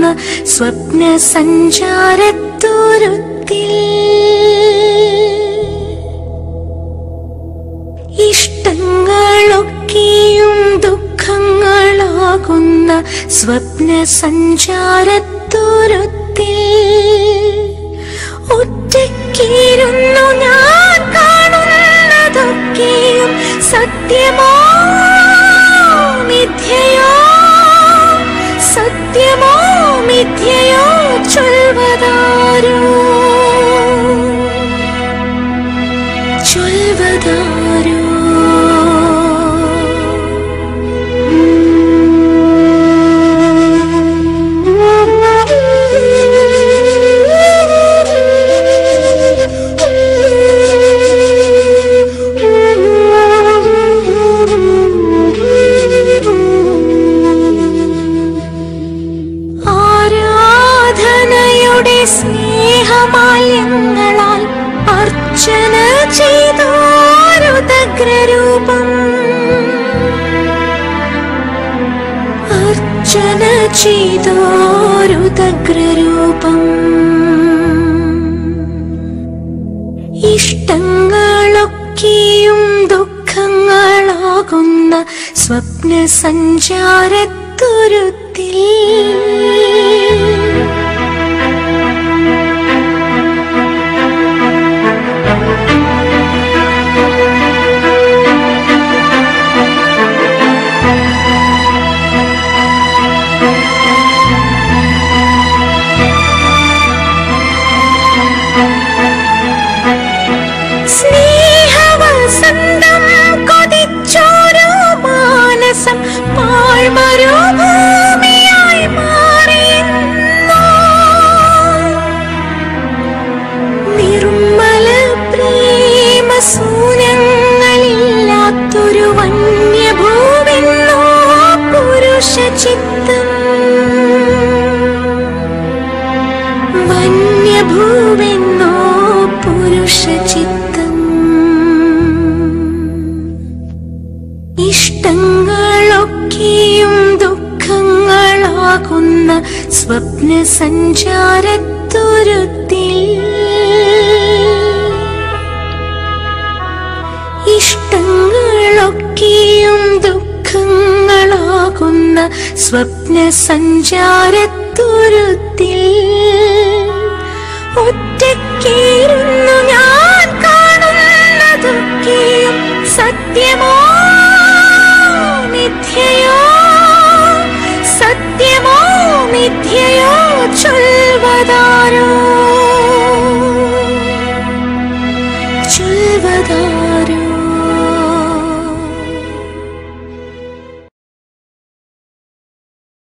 സ്വപ്ന സഞ്ചാരത്തുരുത്തിൽ ഇഷ്ടങ്ങളൊക്കെയും ദുഃഖങ്ങളാകുന്ന സ്വപ്ന സഞ്ചാരത്തുരുത്തിൽ ഒറ്റയ്ക്കിരുന്നു ഞാൻ കാണുന്നതൊക്കെയും സത്യമോ മിഥ്യയോ സത്യമോ മിഥ്യയോ ചൊൽവതാരോ ചൊൽവതാരോ ആരാധനയുടെ സ്നേഹമാല്യങ്ങളാൽ അർച്ചന ചെയ്തോരുദഗ്രരൂപം അർച്ചന ചെയ്തോരുദഗ്രരൂപം ഇഷ്ടങ്ങളൊക്കെയും ദുഃഖങ്ങളാകുന്ന സ്വപ്ന സഞ്ചാരത്തുരുത്തിൽ സ്നേഹവസന്തം കൊതിച്ചോരോ മാനസം പാഴ്മരുഭൂമിയായി മാറിയെന്നോ നിർമ്മല പ്രേമ സൂര്യങ്ങളില്ലാത്തൊരു വന്യഭൂവെന്നോ പുരുഷ ചിത്തം വന്യഭൂവെന്നോ പുരുഷ ചിത്തം ഇഷ്ടങ്ങളൊക്കെയും ദുഃഖങ്ങളാകുന്ന സ്വപ്ന സഞ്ചാരത്തുരുത്തിൽ ഇഷ്ടങ്ങളൊക്കെയും ദുഃഖങ്ങളാകുന്ന സ്വപ്ന സഞ്ചാരത്തുരുത്തിൽ ഒറ്റയ്ക്കിരുന്നു ഞാൻ കാണുന്നതൊക്കെയും സത്യമോ മിഥ്യയോ സത്യമോ മിഥ്യയോ ചൊൽവതാരോ ചൊൽവതാരോ